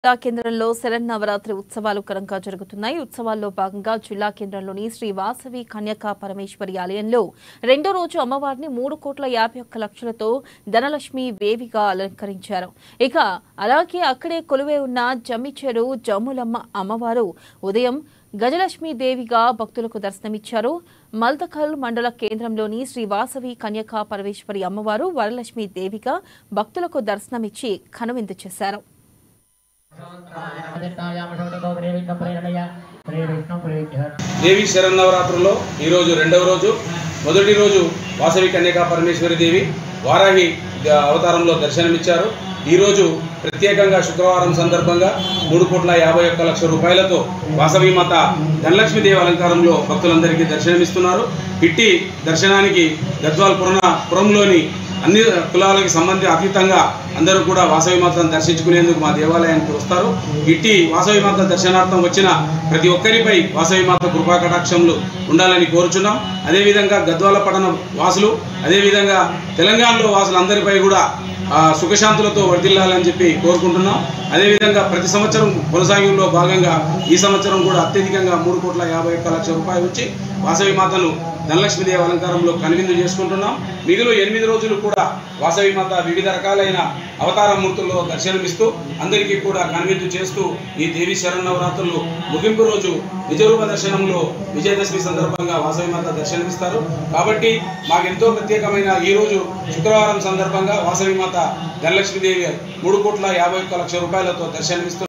జిల్లా కేంద్రంలో శరన్నవరాత్రి ఉత్సవాలు ఘనంగా జరుగుతున్నాయి ఉత్సవాల్లో భాగంగా జిల్లా కేంద్రంలోని శ్రీ వాసవి కన్యకా పరమేశ్వరి ఆలయంలో రెండో రోజు అమ్మవారిని మూడు కోట్ల యాభై ఒక్క లక్షలతో ధనలక్ష్మి వేవిగా అలంకరించారు ఇక అలాగే అక్కడే కొలువై ఉన్న జమ్మిచెరు జమ్ములమ్మ అమ్మవారు ఉదయం గజలక్ష్మి దేవిగా భక్తులకు దర్శనమిచ్చారు మల్దకల్ మండల కేంద్రంలోని శ్రీ వాసవి కన్యకా పరమేశ్వరి అమ్మవారు వరలక్ష్మి దేవిగా భక్తులకు దర్శనమిచ్చి కనువిందు చేశారు దేవి శరన్నవరాత్రుల్లో ఈరోజు రెండవ రోజు మొదటి రోజు వాసవి కన్యకా పరమేశ్వరి దేవి వారాహి ద- అవతారంలో దర్శనమిచ్చారు ఈరోజు ప్రత్యేకంగా శుక్రవారం సందర్భంగా మూడు కోట్ల యాభై ఒక్క లక్షల రూపాయలతో వాసవి మాత ధనలక్ష్మీదేవి అలంకారంలో భక్తులందరికీ దర్శనమిస్తున్నారు ఇట్టి దర్శనానికి గద్వాల్ పురణ పురంలోని అన్ని కులాలకి సంబంధి అతీతంగా అందరూ కూడా వాసవి మాతను దర్శించుకునేందుకు మా దేవాలయానికి వస్తారు ఇట్టి వాసవి మాత దర్శనార్థం వచ్చిన ప్రతి ఒక్కరిపై వాసవి మాత కృపా కటాక్షములు ఉండాలని కోరుచున్నాం అదేవిధంగా గద్వాల పట్టణ వాసులు అదేవిధంగా తెలంగాణలో వాసులందరిపై కూడా ఆ, సుఖశాంతులతో వర్ధిల్లాలని చెప్పి కోరుకుంటున్నాం అదేవిధంగా ప్రతి సంవత్సరం కొనసాగింపులో భాగంగా ఈ సంవత్సరం కూడా అత్యధికంగా మూడు కోట్ల యాభై ఒక్క లక్షల రూపాయలు వచ్చి వాసవి మాతను ధనలక్ష్మీదేవి అలంకారంలో కనువిందు చేసుకుంటున్నాం మిగిలిన ఎనిమిది రోజులు కూడా వాసవి మాత వివిధ రకాలైన అవతార మూర్తుల్లో దర్శనమిస్తూ అందరికీ కూడా కనువిందు చేస్తూ ఈ దేవి శరన్నవరాత్రులు ముగింపు రోజు నిజరూప దర్శనంలో విజయదశమి సందర్భంగా వాసవి మాత దర్శనమిస్తారు కాబట్టి మాకెంతో ప్రత్యేకమైన ఈ రోజు శుక్రవారం సందర్భంగా వాసవి మాత ధనలక్ష్మీదేవి మూడు కోట్ల యాభై ఒక్క లక్షల రూపాయలతో దర్శనమిస్తూ